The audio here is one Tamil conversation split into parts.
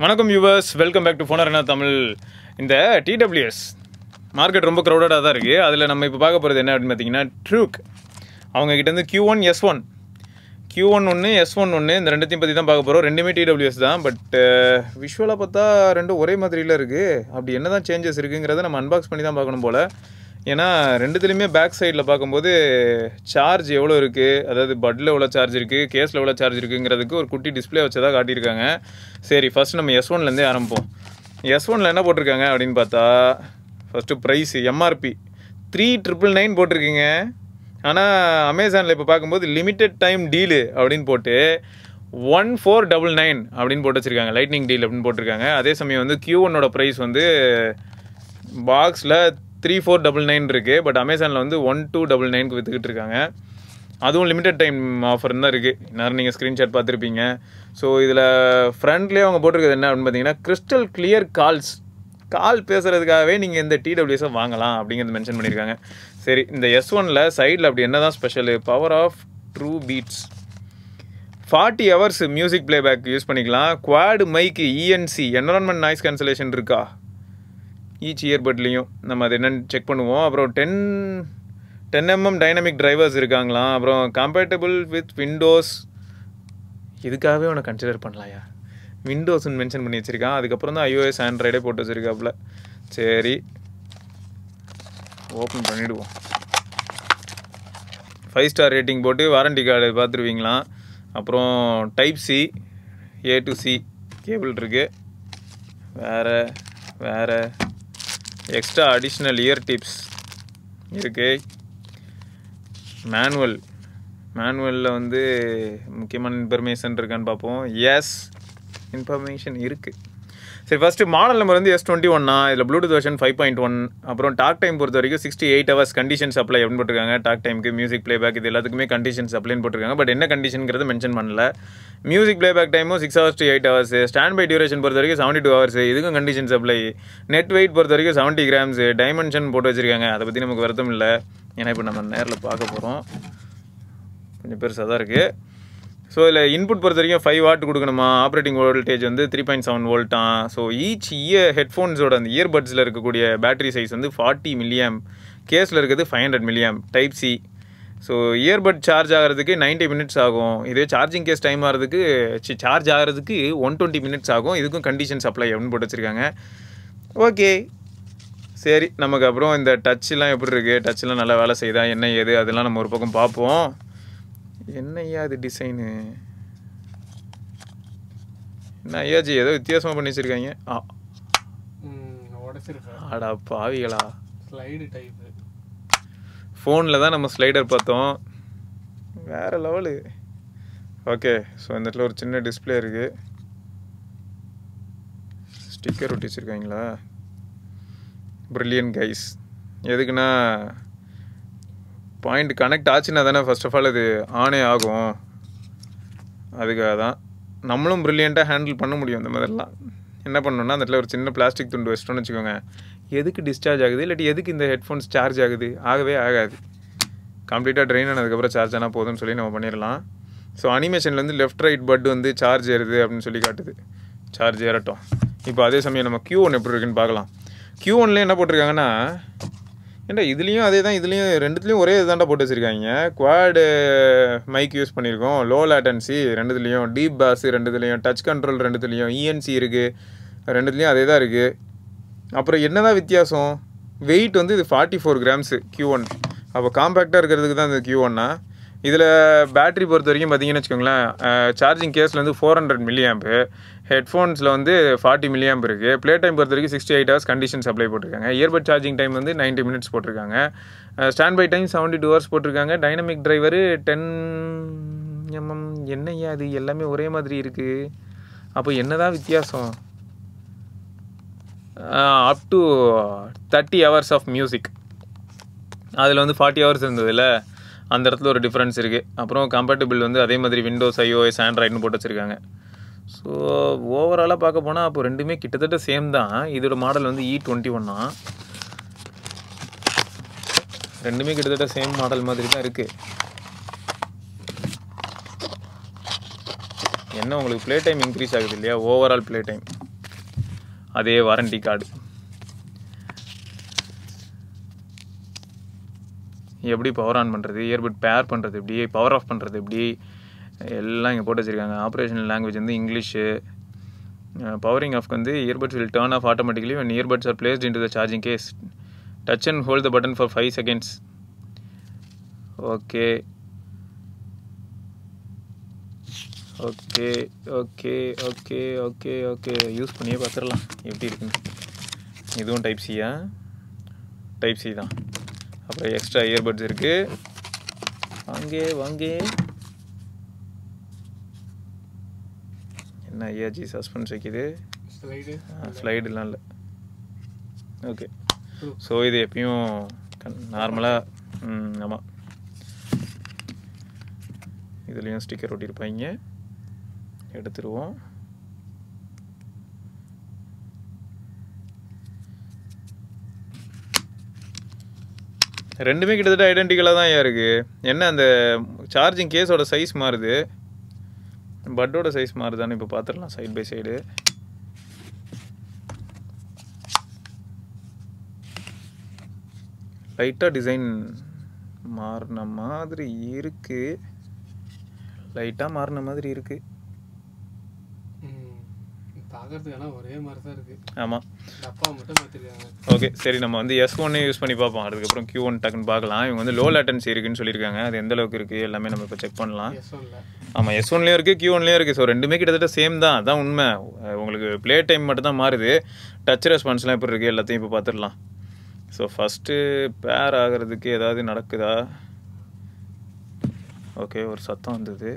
வணக்கம் யூவர்ஸ் வெல்கம் பேக் டு ஃபோனர் என்ன தமிழ் இந்த டிடபிள்யூஎஸ் மார்க்கெட் ரொம்ப க்ரௌடடாக தான் இருக்குது அதில் நம்ம இப்போ பார்க்க போகிறது என்ன அப்படின்னு பார்த்தீங்கன்னா ட்ரூக் அவங்க கிட்டேருந்து Q one S one Q one ஒன்று எஸ் ஒன் ஒன்று இந்த ரெண்டுத்தையும் பற்றி தான் பார்க்க போகிறோம் ரெண்டுமே டிடபிள்யூஎஸ் தான் பட் விஷுவலாக பார்த்தா ரெண்டும் ஒரே மாதிரியில் இருக்குது அப்படி என்ன தான் சேஞ்சஸ் இருக்குங்கிறத நம்ம அன்பாக்ஸ் பண்ணி தான் பார்க்கணும் போல் ஏன்னா ரெண்டுத்துலேயுமே பேக் சைடில் பார்க்கும்போது சார்ஜ் எவ்வளோ இருக்குது அதாவது பட்டில் எவ்வளோ சார்ஜ் இருக்குது கேஸில் எவ்வளோ சார்ஜ் இருக்குங்கிறதுக்கு ஒரு குட்டி டிஸ்ப்ளே வச்சதாக காட்டியிருக்காங்க சரி ஃபஸ்ட் நம்ம எஸ் ஒன்லேருந்தே ஆரம்பிப்போம் எஸ் ஒனில் என்ன போட்டிருக்காங்க அப்படின்னு பார்த்தா first price MRP three triple nine போட்டிருக்கீங்க ஆனால் அமேசானில் இப்போ பார்க்கும்போது லிமிட்டெட் டைம் டீலு அப்படின்னு போட்டு ஒன் ஃபோர் டபுள் நைன் அப்படின்னு போட்டு வச்சுருக்காங்க லைட்னிங் டீல் அப்படின்னு போட்டிருக்காங்க அதே சமயம் வந்து கியூ ஒன்னோட ப்ரைஸ் வந்து பாக்ஸில் த்ரீ ஃபோர் டபுள் நைன் இருக்குது பட் அமேசானில் வந்து ஒன் டூ டபுள் நைனுக்கு விற்றுக்கிட்டு இருக்காங்க அதுவும் லிமிட்டட் டைம் ஆஃபர் தான் இருக்குது நேரம் நீங்கள் ஸ்க்ரீன்ஷாட் பார்த்துருப்பீங்க ஸோ இதில் ஃப்ரண்ட்லேயே அவங்க போட்டிருக்கிறது என்ன அப்படின்னு பார்த்தீங்கன்னா கிறிஸ்டல் கிளியர் கால்ஸ் கால் பேசுகிறதுக்காகவே நீங்கள் இந்த டிடபிள்யூஸை வாங்கலாம் அப்படிங்கிறது மென்ஷன் பண்ணியிருக்காங்க சரி இந்த எஸ் ஒனில் சைடில் அப்படி என்ன தான் special power of true beats forty hours music playback use பண்ணிக்கலாம் quad mic ENC environment noise cancellation இருக்கா ஈச் இயர்பட்லேயும் நம்ம அது என்னென்னு செக் பண்ணுவோம் அப்புறம் ten ten mm dynamic drivers இருக்காங்களாம் அப்புறம் கம்பேட்டபிள் வித் விண்டோஸ் இதுக்காகவே உன்னை கன்சிடர் பண்ணலாயா விண்டோஸ்னு மென்ஷன் பண்ணி வச்சுருக்கான் அதுக்கப்புறம் தான் ஐஓஎஸ் ஆண்ட்ராய்டே போட்டு வச்சுருக்காப்புல சரி ஓப்பன் பண்ணிவிடுவோம் ஃபைவ் ஸ்டார் ரேட்டிங் போட்டு வாரண்டி கார்டு பார்த்துருவீங்களாம் அப்புறம் type C A to C cable இருக்குது வேறு வேறு எக்ஸ்ட்ரா அடிஷ்னல் இயர் டிப்ஸ் இருக்கு மேனுவல் மேனுவலில் வந்து முக்கியமான இன்ஃபர்மேஷன் இருக்கான்னு பார்ப்போம் எஸ் இன்ஃபர்மேஷன் இருக்குது சரி ஃபஸ்ட்டு மாடல் நம்பர் வந்து எஸ் டுவெண்ட்டி ஒன்னா இதில் Bluetooth version five point one அப்புறம் டாக் டைம் பொறுத்த வரைக்கும் sixty eight hours conditions apply அப்படின்னு போட்டிருக்காங்க டாக் டைமுக்கு மியூசிக் ப்ளேபேக் இது எல்லாத்துக்குமே கண்டிஷன்ஸ் அப்ளைன்னு போட்டிருக்காங்க பட் என்ன கண்டிஷனுங்கிறது மென்ஷன் பண்ணல மியூசிக் ப்ளேபேக் டைமும் six hours to eight hours standby duration பொறுத்த வரைக்கும் செவன்ட்டி டூ ஹவர்ஸ் இதுக்கும் கண்டிஷன்ஸ் அப்ளை நெட் வெயிட் பொறுத்த வரைக்கும் செவன்ட்டி கிராம்ஸ் டைமென்ஷன் போட்டு வச்சிருக்காங்க அதை பற்றி நமக்கு வருத்தம் இல்லை ஏன்னா இப்போ நம்ம நேரில் பார்க்க போகிறோம் கொஞ்சம் பெருசாக தான் இருக்குது ஸோ இதில் இன்புட் பொறுத்த வரைக்கும் ஃபைவ் வாட் கொடுக்கணுமா ஆப்ரேட்டிங் வோல்டேஜ் வந்து த்ரீ பாயிண்ட் செவன் வோல்ட்டான் ஸோ ஈச் இயர் ஹெட்ஃபோன்ஸோட அந்த இயர்பட்ஸில் இருக்கக்கூடிய பேட்டரி சைஸ் வந்து ஃபார்ட்டி மில்லியம் கேஸில் இருக்கிறது five hundred milliamp type C so earbud charge ஆகிறதுக்கு நைன்ட்டி மினிட்ஸ் ஆகும் இதே சார்ஜிங் கேஸ் டைம் ஆகிறதுக்கு சார்ஜ் ஆகிறதுக்கு ஒன் டுவெண்ட்டி மினிட்ஸ் ஆகும் இதுக்கும் கண்டிஷன்ஸ் அப்ளை அப்படின்னு போட்டு வச்சுருக்காங்க ஓகே சரி நமக்கு அப்புறம் இந்த டச்லாம் எப்படி இருக்குது டச்லாம் நல்லா வேலை செய்யுதா என்ன ஏது அதெல்லாம் நம்ம ஒரு பக்கம் பார்ப்போம் என்னய்யா இது டிசைனு என்ன ஐயாஜி ஏதோ வித்தியாசமாக பண்ணி வச்சுருக்காங்க ஆ உடச்சிருக்கேன் ஆடா பாவிகளா ஸ்லைடு டைப்பு ஃபோனில் தான் நம்ம ஸ்லைடர் பார்த்தோம் வேறு லெவலு ஓகே ஸோ இந்த இடத்துல ஒரு சின்ன டிஸ்பிளே இருக்குது ஸ்டிக்கர் ஒட்டி வச்சுருக்காங்களா ப்ரில்லியன் கைஸ் எதுக்குன்னா பாயிண்ட் கனெக்ட் ஆச்சுன்னா தானே ஃபர்ஸ்ட் ஆஃப் ஆல் அது ஆனே ஆகும் அதுக்காக தான் நம்மளும் ப்ரில்லியண்ட்டாக ஹேண்டில் பண்ண முடியும் இந்த மாதிரிலாம் என்ன பண்ணணும்னா அந்த இடத்துல ஒரு சின்ன பிளாஸ்டிக் துண்டு வச்சிட்டோம்னு வச்சுக்கோங்க எதுக்கு டிஸ்சார்ஜ் ஆகுது இல்லாட்டி எதுக்கு இந்த ஹெட்ஃபோன்ஸ் சார்ஜ் ஆகுது ஆகவே ஆகாது கம்ப்ளீட்டாக ட்ரெயின் ஆனதுக்கப்புறம் சார்ஜ் ஆனால் போதும்னு சொல்லி நம்ம பண்ணிடலாம் ஸோ அனிமேஷன்லேருந்து லெஃப்ட் ரைட் பட் வந்து சார்ஜ் ஏறுது அப்படின்னு சொல்லி காட்டுது சார்ஜ் ஏறட்டும் இப்போ அதே சமயம் நம்ம கியூ ஒன் எப்படி இருக்குன்னு பார்க்கலாம் கியூ ஒன்ல என்ன போட்டிருக்காங்கன்னா ஏன்டா இதுலேயும் அதே தான் இதுலேயும் ரெண்டுத்துலேயும் ஒரே இதுதான்டா போட்டு வச்சுருக்காங்க குவாடு மைக் யூஸ் பண்ணியிருக்கோம் லோ லேட்டன்சி ரெண்டுத்துலேயும் டீப் பாஸ் ரெண்டுத்துலேயும் டச் கண்ட்ரோல் ரெண்டுத்துலேயும் இஎன்சி இருக்குது ரெண்டுத்துலேயும் அதே தான் இருக்குது அப்புறம் என்னதான் வித்தியாசம் வெயிட் வந்து இது forty four grams Q one அப்போ காம்பேக்டாக இருக்கிறதுக்கு தான் இந்த கியூ ஒன்னா இதில் பேட்டரி பொறுத்த வரைக்கும் பார்த்தீங்கன்னு வச்சுக்கோங்களேன் சார்ஜிங் கேஸில் வந்து ஃபோர் ஹண்ட்ரட் மில்லியாம்பு ஹெட்ஃபோன்ஸில் வந்து ஃபார்ட்டி மில்லியாம்பு இருக்குது ப்ளே டைம் பொறுத்த வரைக்கும் சிக்ஸ்டி எயிட் ஹவர்ஸ் கண்டிஷன் சப்ளை போட்டிருக்காங்க இயர்பட் சார்ஜிங் டைம் வந்து நைன்ட்டி மினிட்ஸ் போட்டிருக்காங்க standby time seventy two hours போட்டிருக்காங்க டைனமிக் டிரைவரு டென் எம்எம் என்னையா அது எல்லாமே ஒரே மாதிரி இருக்குது அப்போ என்னதான் வித்தியாசம் up to thirty hours of music அதில் வந்து ஃபார்ட்டி ஹவர்ஸ் இருந்ததில்ல அந்த இடத்துல ஒரு டிஃப்ரென்ஸ் இருக்குது அப்புறம் கம்பேட்டபிள் வந்து அதே மாதிரி விண்டோஸ் ஐஓஎஸ் ஆண்ட்ராய்டுன்னு போட்டு வச்சுருக்காங்க ஸோ ஓவராலாக பார்க்க போனால் அப்போ ரெண்டுமே கிட்டத்தட்ட சேம் தான் இதோட மாடல் வந்து இ டுவெண்ட்டி ஒன்னா ரெண்டுமே கிட்டத்தட்ட சேம் மாடல் மாதிரி தான் இருக்குது என்ன உங்களுக்கு ப்ளே டைம் இன்க்ரீஸ் ஆகுது இல்லையா ஓவரால் ப்ளே டைம் அதே வாரண்டி கார்டு எப்படி பவர் ஆன் பண்ணுறது இயர்பட் பேர் பண்ணுறது எப்படி பவர் ஆஃப் பண்ணுறது எப்படி எல்லாம் இங்கே போட்டு வச்சுருக்காங்க ஆப்ரேஷனல் லாங்குவேஜ் வந்து இங்கிலீஷு பவரிங் ஆஃப்க்கு வந்து earbuds will turn off automatically when earbuds are placed into the charging case touch and hold the button for 5 seconds okay okay okay okay okay okay use பண்ணியே பார்த்துடலாம் எப்படி இருக்குன்னு இதுவும் டைப் சியா டைப் சி தான் அப்புறம் எக்ஸ்ட்ரா இயர்பட்ஸ் இருக்குது வாங்கே வாங்கே என்ன ஐயாஜி சஸ்பென்ஸ் வைக்குது ஸ்லைடு ஸ்லைடுலாம் இல்லை ஓகே ஸோ இது எப்பயும் நார்மலாக ஆமாம் இதுலேயும் ஸ்டிக்கர் ஒட்டியிருப்பாங்க எடுத்துருவோம் ரெண்டுமே கிட்டத்தட்ட ஐடென்டிக்கலாக தான் ஐயா இருக்குது என்ன அந்த சார்ஜிங் கேஸோட சைஸ் மாறுது பட்டோட சைஸ் மாறுதான்னு இப்போ பார்த்துடலாம் சைடு பை சைடு லைட்டாக டிசைன் மாறின மாதிரி இருக்கு லைட்டாக மாறின மாதிரி இருக்கு பார்க்கறதுக்கு ஆனால் ஒரே மாதிரி தான் இருக்கு ஆமாம் டப்பா மட்டும் மாற்றிருக்காங்க ஓகே சரி நம்ம வந்து எஸ் ஒன்னே யூஸ் பண்ணி பார்ப்போம் அதுக்கப்புறம் கியூ ஒன் டக்குன்னு பார்க்கலாம் இவங்க வந்து லோ லேட்டன்சி இருக்குன்னு சொல்லியிருக்காங்க அது எந்த அளவுக்கு இருக்குது எல்லாமே நம்ம இப்போ செக் பண்ணலாம் எஸ் ஒன்ல ஆமாம் எஸ் ஒன்லேயும் இருக்குது கியூ ஒன்லேயும் இருக்குது ஸோ ரெண்டுமே கிட்டத்தட்ட சேம் தான் அதான் உண்மை அஹ் உங்களுக்கு ப்ளே டைம் மட்டும் தான் மாறுது டச் ரெஸ்பான்ஸ்லாம் எப்படி இருக்குது எல்லாத்தையும் இப்போ பார்த்துடலாம் ஸோ ஃபஸ்ட்டு பேர் ஆகிறதுக்கு ஏதாவது நடக்குதா ஓகே ஒரு சத்தம் வந்தது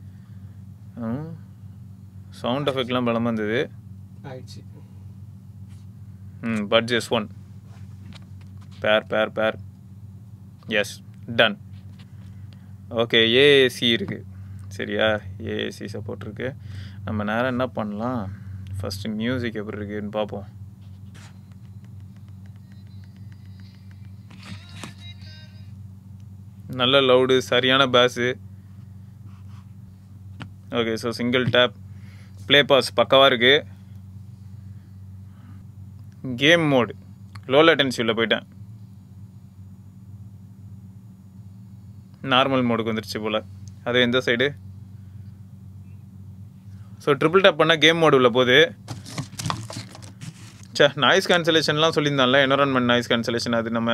சவுண்ட் எஃபெக்ட்லாம் பலமாக இருந்தது ஆயிடுச்சு ம் பட்ஜ் எஸ் ஒன் பேர் பேர் பேர் எஸ் டன் ஓகே ஏஏசி இருக்குது சரியா ஏஏசி சப்போர்ட் இருக்குது நம்ம நேரம் என்ன பண்ணலாம் ஃபஸ்ட்டு மியூசிக் எப்படி இருக்குன்னு பார்ப்போம் நல்ல லவுடு சரியான bass okay so single tap play pause பக்காவாக இருக்குது கேம் மோடு லோ லேட்டன்சி உள்ள போயிட்டேன் நார்மல் மோடுக்கு வந்துருச்சு போல் அது எந்த சைடு ஸோ ட்ரிபிள் டேப் பண்ணால் கேம் மோடு உள்ள போகுது சே நாய்ஸ் கேன்சலேஷன்லாம் சொல்லியிருந்தான்ல என்வரான்மெண்ட் நாய்ஸ் கேன்சலேஷன் அது நம்ம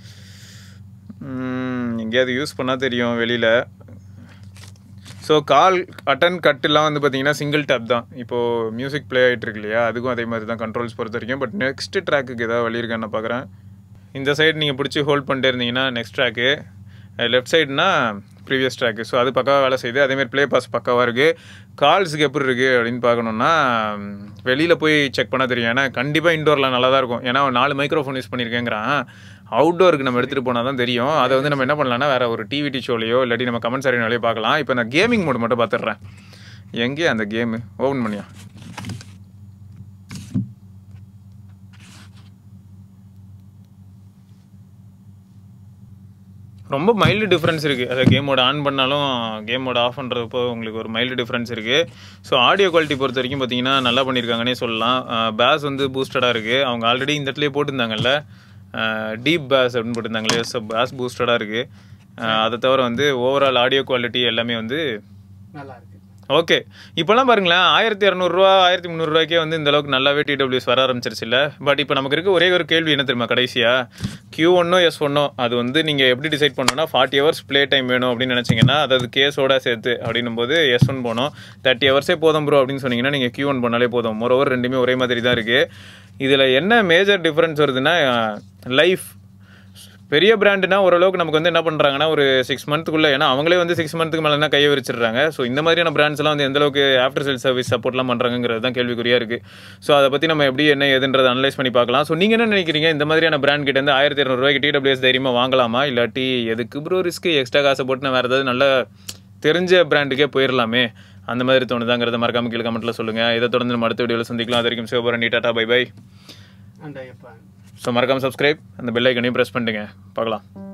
ம், எங்கேயாவது யூஸ் பண்ணால் தெரியும் வெளியில் ஸோ கால் அட்டன் கட்டுலாம் வந்து பார்த்தீங்கன்னா சிங்கிள் டேப் தான் இப்போது மியூசிக் ப்ளே ஆகிட்டு இருக்கு இல்லையா அதுக்கும் அதே மாதிரி தான் கண்ட்ரோல்ஸ் பொறுத்த வரைக்கும் பட் நெக்ஸ்ட் ட்ராக்குக்கு ஏதாவது வழி இருக்கான்னு நான் பார்க்குறேன் இந்த சைடு நீங்கள் பிடிச்சி ஹோல்ட் பண்ணிட்டே இருந்தீங்கன்னா நெக்ஸ்ட் ட்ராக்கு லெஃப்ட் சைடுனா ப்ரீவியஸ் ட்ராக்கு ஸோ அது பக்காவாக வேலை செய்யுது அதேமாதிரி ப்ளே பாஸ் பக்காவாக இருக்குது கால்ஸுக்கு எப்படி இருக்குது அப்படின்னு பார்க்கணுன்னா வெளியில் போய் செக் பண்ண தெரியும் ஏன்னா கண்டிப்பாக இண்டோரில் நல்லா தான் இருக்கும் ஏன்னா அவன் நாலு மைக்ரோஃபோன் யூஸ் பண்ணியிருக்கேங்கிறான் அவுட்டோருக்கு நம்ம எடுத்துகிட்டு போனால் தான் தெரியும் அதை வந்து நம்ம என்ன பண்ணலாம்னா வேறு ஒரு டிவிடி ஷோலையோ இல்லாட்டி நம்ம கமெண்ட் சாரினாலே பார்க்கலாம் இப்போ நான் கேமிங் மோடு மட்டும் பார்த்துட்றேன் எங்கே அந்த கேமு ஓப்பன் பண்ணியா ரொம்ப மைல்டு டிஃப்ரென்ஸ் இருக்குது அதை கேமோட ஆன் பண்ணாலும் கேமோட ஆஃப் பண்ணுறப்போ உங்களுக்கு ஒரு மைல்டு டிஃப்ரென்ஸ் இருக்குது ஸோ ஆடியோ குவாலிட்டி பொறுத்த வரைக்கும் பார்த்தீங்கன்னா நல்லா பண்ணியிருக்காங்கன்னே சொல்லலாம் பேஸ் வந்து பூஸ்டடாக இருக்குது அவங்க ஆல்ரெடி இந்த இடத்துலயே போட்டிருந்தாங்கல்ல டீப் பேஸ் அப்படின்னு போட்டிருந்தாங்களே ஸோ பேஸ் பூஸ்டடாக இருக்குது அதை தவிர வந்து ஓவரால் ஆடியோ குவாலிட்டி எல்லாமே வந்து நல்லா இருக்கு ஓகே இப்போல்லாம் பாருங்களேன் ஆயிரத்தி இரநூறுவா ஆயிரத்தி முந்நூறுரூவாய்க்கே வந்து இந்த அளவுக்கு நல்லாவே டிடபிள்யூஎஸ் வர ஆரம்பிச்சிருச்சு இல்லை பட் இப்போ நமக்கு இருக்க ஒரே ஒரு கேள்வி என்ன தெரியுமா கடைசியா கியூ ஒன்னோ எஸ் ஒன்னோ அது வந்து நீங்கள் எப்படி டிசைட் பண்ணணும்னா ஃபார்ட்டி ஹவர்ஸ் ப்ளே டைம் வேணும் அப்படின்னு நினச்சிங்கன்னா அதாவது கேஸோட சேர்த்து அப்படின்னும் போது எஸ் ஒன் போனோம் தேர்ட்டி ஹவர்ஸே போதும் ப்ரோ அப்படின்னு சொன்னீங்கன்னா நீங்கள் கியூ ஒன் பண்ணாலே போதும் மொரோவர் ரெண்டுமே ஒரே மாதிரி தான் இருக்குது இதில் என்ன மேஜர் டிஃப்ரென்ஸ் வருதுன்னா லைஃப் பெரிய பிராண்டுனா ஓரளவுக்கு நமக்கு வந்து என்ன பண்ணுறாங்கன்னா ஒரு சிக்ஸ் மந்த்துக்குள்ளே ஏன்னா அவங்களே வந்து சிக்ஸ் மந்த்துக்கு மேலே கையை விரிச்சிடுறாங்க ஸோ இந்த மாதிரியான பிராண்ட்ஸ்லாம் வந்து எந்த அளவுக்கு ஆஃப்டர் சேல் சர்வீஸ் சப்போர்ட்லாம் பண்ணுறாங்கிறது தான் கேள்விக்குறியாக இருக்குது ஸோ அதை பற்றி நம்ம எப்படி என்ன ஏதுன்றதை அனலைஸ் பண்ணி பார்க்கலாம் ஸோ நீங்கள் என்ன நினைக்கிறீங்க இந்த மாதிரியான பிராண்ட் கிட்ட இருந்து ஆயிரத்தி இரநூறுவாய்க்கு டிடபிள்யூஎஸ் தைரியமாக வாங்கலாமா இல்லாட்டி எதுக்கு ப்ரோ ரிஸ்க்கு எக்ஸ்ட்ரா காசை போட்டு நான் வேறு ஏதாவது நல்ல தெரிஞ்ச பிராண்டுக்கே போயிடலாமே அந்த மாதிரி தோணுதாங்கிறத மறக்காம கீழே கமெண்ட்டில் சொல்லுங்கள் இதை தொடர்ந்து நம்ம அடுத்த வீடியோவில் சந்திக்கலாம் அது வரைக்கும் Sivabharani tata bye bye and Ayyappa so மறக்காம சப்ஸ்கிரைப் அந்த பெல் ஐக்கனையும் ப்ரெஸ் பண்ணிட்டுங்க பார்க்கலாம்